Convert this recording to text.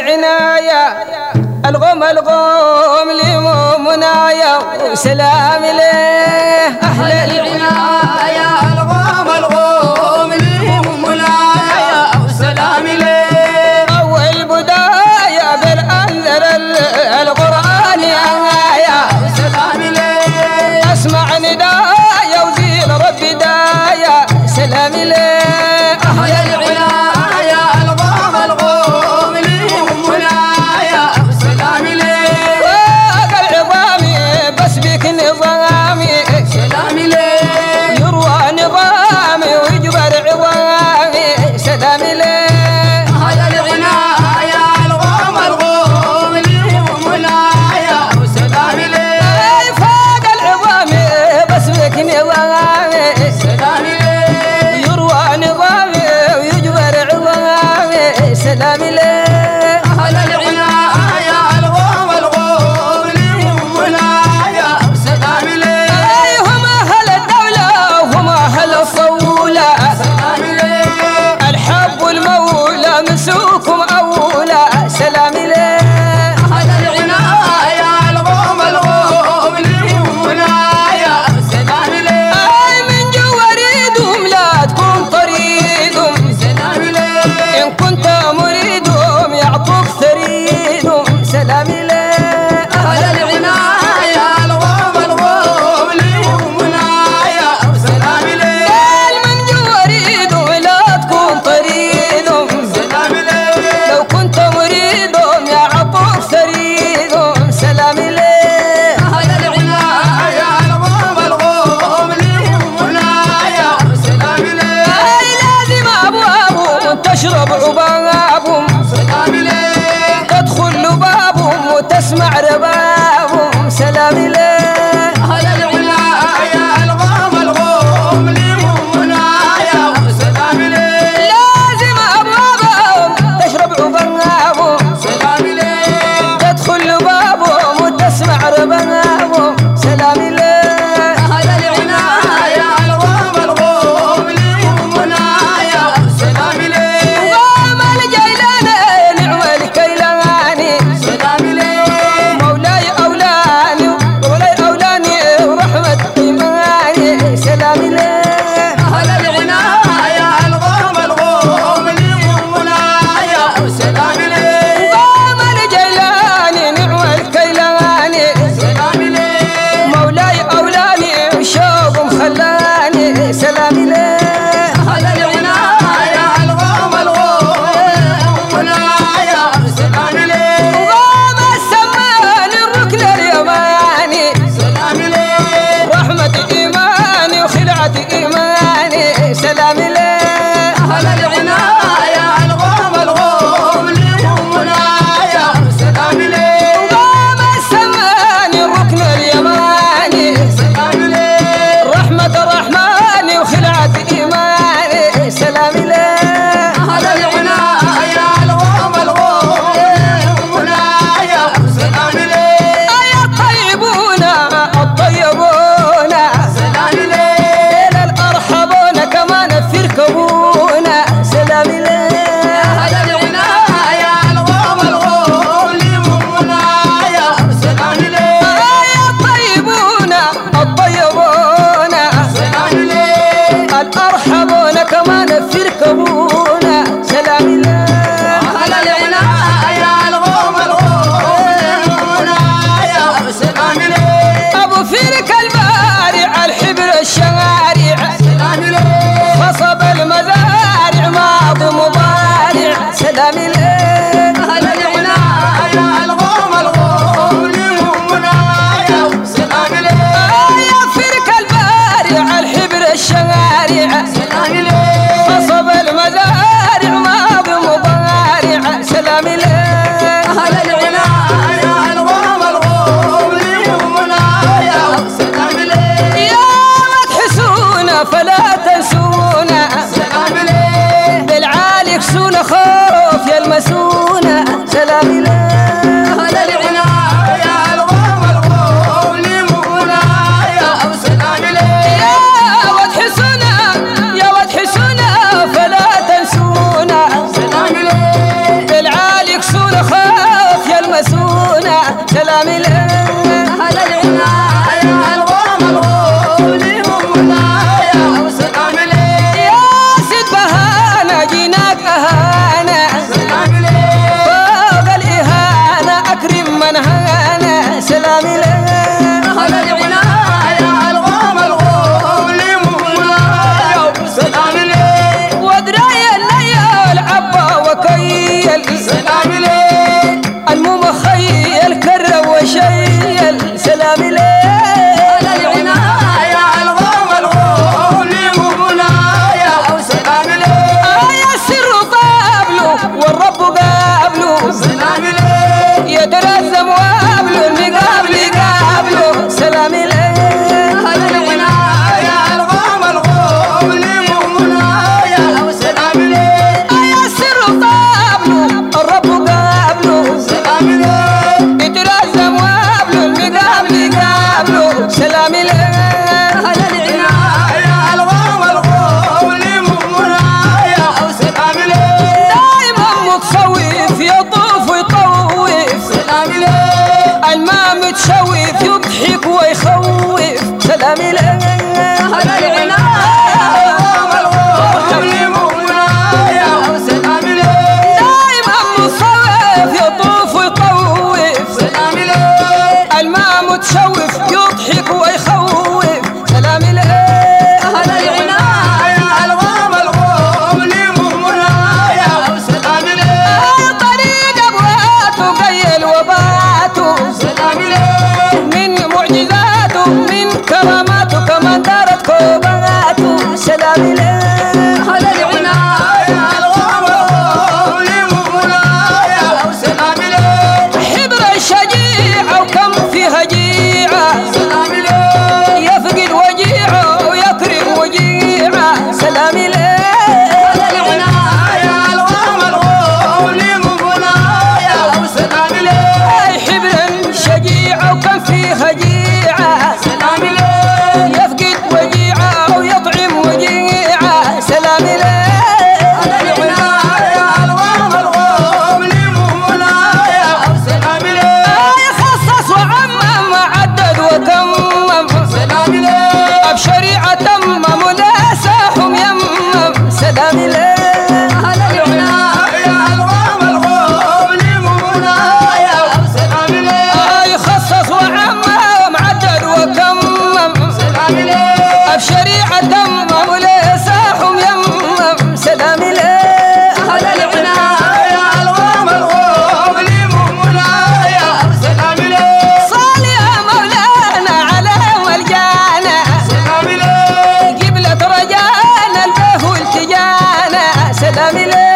العناية الغم الغم لي منايا وسلام ليه أهل العناية الغوم الغوم لي منايا وسلام ليه أول بداية بالأنذر القرآن آية وسلام ليه أسمع ندايا وزين ربي دايا سلام ليه أهل العناية الغوم الغوم لي منايا وسلام ليه فوق العظام بس بك نظامي سلام ليه يروى نظامي ويجبر عظامي سلام ليه أهل العناية الغوم الغوم لي منايا وسلام ليه فوق العظام بس بك نظامي سلام ليه يروى نظامي ويجبر عظامي سلام ليه أهل العناية الغوم الغوم لي منايا وسلام ليه هم أهل الدولة وهم أهل الصولة سلام ليه الحب والمولى مسوكم أولى سلام ليه أهل العناية الغوم الغوم لي منايا وسلام ليه أي من جوا ريدهم لا تكون طريدهم سلام ليه إن كنت مريدهم يعطوك ثريدهم سلام ليه أهل العناية الغوم الغوم لي منايا وسلام ليه قال من جوا ريدهم لا تكون طريدهم سلام ليه لو كنت مريدهم يعطوك ثريدهم سلام ليه أهل العناية الغوم الغوم لي منايا وسلام ليه أي لازم أبوابهم تشرب عبابهم سلام ليه تدخل لبابهم وتسمع ربابهم سلام ليه أهل العناية الغوم الغوم لي منايا وسلام ليه لازم أبوابهم تشرب عبابهم سلام ليه تدخل لبابهم وتسمع ربابهم سلام ليه أهل العناية الغوم الغوم لي منايا وسلام ليه قام الجيلاني نعم الكيلاني سلام ليه مولاي أولاني مولاي أولاني ورحمة إيماني سلام ليه أهل العناية الغوم الغوم لي منايا وسلام ليه قام الجيلاني نعم الكيلاني سلام ليه مولاي أولاني وشوق مخلاني سلام ليه أهل العناية الغوم الغوم منايا وسلام ليه قام السمان الركن اليماني سلام ليه رحمة إيماني وخلعة إيماني سلام ليه أهل العناية الغوم الغوم لي منايا وسلام ليه قام السمان الركن اليماني سلام ليه رحمة الرحمن وخلعة إيماني سلام ليه أهل العناية الغوم الغوم منايا وسلام ليه أي الطيبون الطيبون سلام ليه إلى الأرحبون كمان في ركبون سلام ليه أهل العناية الغوم الغوم لي منايا وسلام ليه أي الطيبون الطيبون سلام ليه الأرحبون كمان في ركبون سلام ليه أهل العناية الغوم الغوم منايا وسلام ليه أبو فرك البارع الحبر الشوارع سلام ليه خصب المزارع ماضي مضارع سلام ليه أهل العناية الغوم الغوم لي منايا وسلام ليه يا فرك البارع الحبر الشوارع سلام ليه خصب المزارع ماضي مضارع سلام ليه أهل العناية الغوم الغوم لي منايا وسلام ليه يا مدحسونا فلا تنسونا سلام ليه بالعالي كسونا خوف يلمسونا سلام ليه أهل العناية الغوم الغوم لي منايا وسلام ليه يا ود حسونا يا ود حسونا فلا تنسونا سلام ليه بالعالي كسونا خيل سلام ليه الممخيل كرم وشيل سلام ليه على العناية الغام الغوم لمنايا سلام ليه آية السر طابله والرب قابله سلام ليه يترزم وقابله اللي قابلي قابله سلام ليه على العناية الغام الغوم لمنايا سلام ليه آية السر طابله الرب قابله سلام ليه يترزم وقابله اللي قابلي قابله سلام ليه على العناية الغام الغوم لمنايا سلام ليه دايما متصوف يطوف ويطوف سلام ليه الماء متشوف يضحك ويخوف سلام له على العناية الغام الغوم لمنايا سلام ليه دايما متصوف يطوف ويطوف سلام ليه الماء متشوف يضحك ويخوف سلام له على العناية الغام الغوم لمنايا سلام ليه طريق ابواته قيل وباته سلام ليه من معجزاته من كراماته كمان دارت كوباته سلام له على العناية الغام الغوم لمنايا سلام ليه حبر الشجيعة وكم فيها جيعة سلام ليه يفقد وجيعه ويكرم وجيعه سلام له على العناية الغام الغوم لمنايا سلام ليه حبر شجيعه وكم فيها جيعه سلام ليه يفقد وجيعه ويطعم وجيعه سلام له على العناية الغام الغوم لمنايا سلام ليه يخصص وعمم عدد وكمم سلام ليه بشريعة تمم وناساهم يمم سلام له على العناية الغام الغوم لمنايا سلام ليه يخصص وعمم عدد وكمم سلام ليه بشريعة تمم ولساحهم يمم سلام له على العناية الغام الغوم لمنايا سلام ليه صل يا مولانا على والجانا سلام ليه قبلة رجانا البه والتجانا سلام له